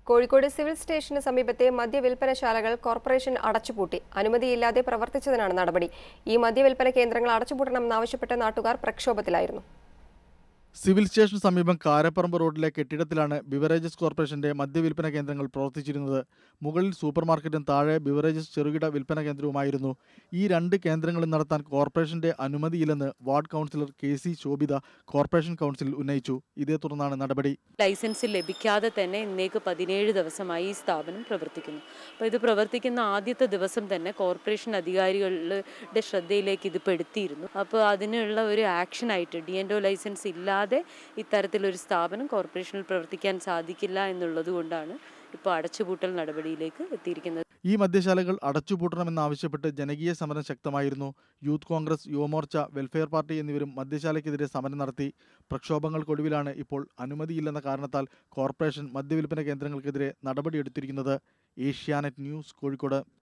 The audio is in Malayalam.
കോഴിക്കോട് സിവിൽ സ്റ്റേഷന് സമീപത്തെ മദ്യവിൽപ്പനശാലകൾ കോർപ്പറേഷൻ അടച്ചുപൂട്ടി അനുമതിയില്ലാതെ പ്രവർത്തിച്ചതിനാണ് നടപടി ഈ മദ്യവിൽപ്പന കേന്ദ്രങ്ങൾ അടച്ചുപൂട്ടണമെന്നാവശ്യപ്പെട്ട് നാട്ടുകാർ പ്രക്ഷോഭത്തിലായിരുന്നു സിവിൽ സ്റ്റേഷന് സമീപം കാരപ്പറമ്പ് റോഡിലെ കെട്ടിടത്തിലാണ് ബിവറേജസ് കോർപ്പറേഷന്റെ മദ്യവിൽപ്പന കേന്ദ്രങ്ങൾ പ്രവർത്തിച്ചിരുന്നത് മുകളിൽ സൂപ്പർ മാർക്കറ്റും താഴെ ബിവറേജസ് ചെറുകിട വിൽപ്പന കേന്ദ്രവുമായിരുന്നു ഈ രണ്ട് കേന്ദ്രങ്ങളും നടത്താൻ കോർപ്പറേഷന്റെ അനുമതിയില്ലെന്ന് ward councillor K C Shobhitha corporation കൗൺസിലിൽ ഉന്നയിച്ചു ഇതേ തുടർന്നാണ് നടപടി ലൈസൻസ് ലഭിക്കാതെ തന്നെ ഇന്നേക്ക് പതിനേഴ് ദിവസമായി ഈ സ്ഥാപനം പ്രവർത്തിക്കുന്നു അപ്പോൾ ഇത് പ്രവർത്തിക്കുന്ന ആദ്യത്തെ ദിവസം തന്നെ കോർപ്പറേഷൻ അധികാരികളുടെ ശ്രദ്ധയിലേക്ക് ഇത് പെടുത്തിയിരുന്നു അപ്പോൾ അതിനുള്ള ഒരു ആക്ഷനായിട്ട് ഡി എൻ ഒ ലൈസൻസ് ഇല്ലാതെ ഇത്തരത്തിലൊരു സ്ഥാപനം കോർപ്പറേഷനിൽ പ്രവർത്തിക്കാൻ സാധിക്കില്ല എന്നുള്ളത് കൊണ്ടാണ് ഇപ്പോൾ അടച്ചുപൂട്ടൽ നടപടിയിലേക്ക് എത്തിയിരിക്കുന്നത് ഈ മദ്യശാലകൾ അടച്ചുപൂട്ടണമെന്നാവശ്യപ്പെട്ട് ജനകീയ സമരം ശക്തമായിരുന്നു യൂത്ത് കോൺഗ്രസ് യുവമോർച്ച വെൽഫെയർ പാർട്ടി എന്നിവരും മദ്യശാലയ്ക്കെതിരെ സമരം നടത്തി പ്രക്ഷോഭങ്ങൾക്കൊടുവിലാണ് ഇപ്പോൾ അനുമതിയില്ലെന്ന കാരണത്താൽ കോർപ്പറേഷൻ മദ്യവിൽപ്പന കേന്ദ്രങ്ങൾക്കെതിരെ നടപടിയെടുത്തിരിക്കുന്നത് ഏഷ്യാനെറ്റ് ന്യൂസ് കോഴിക്കോട്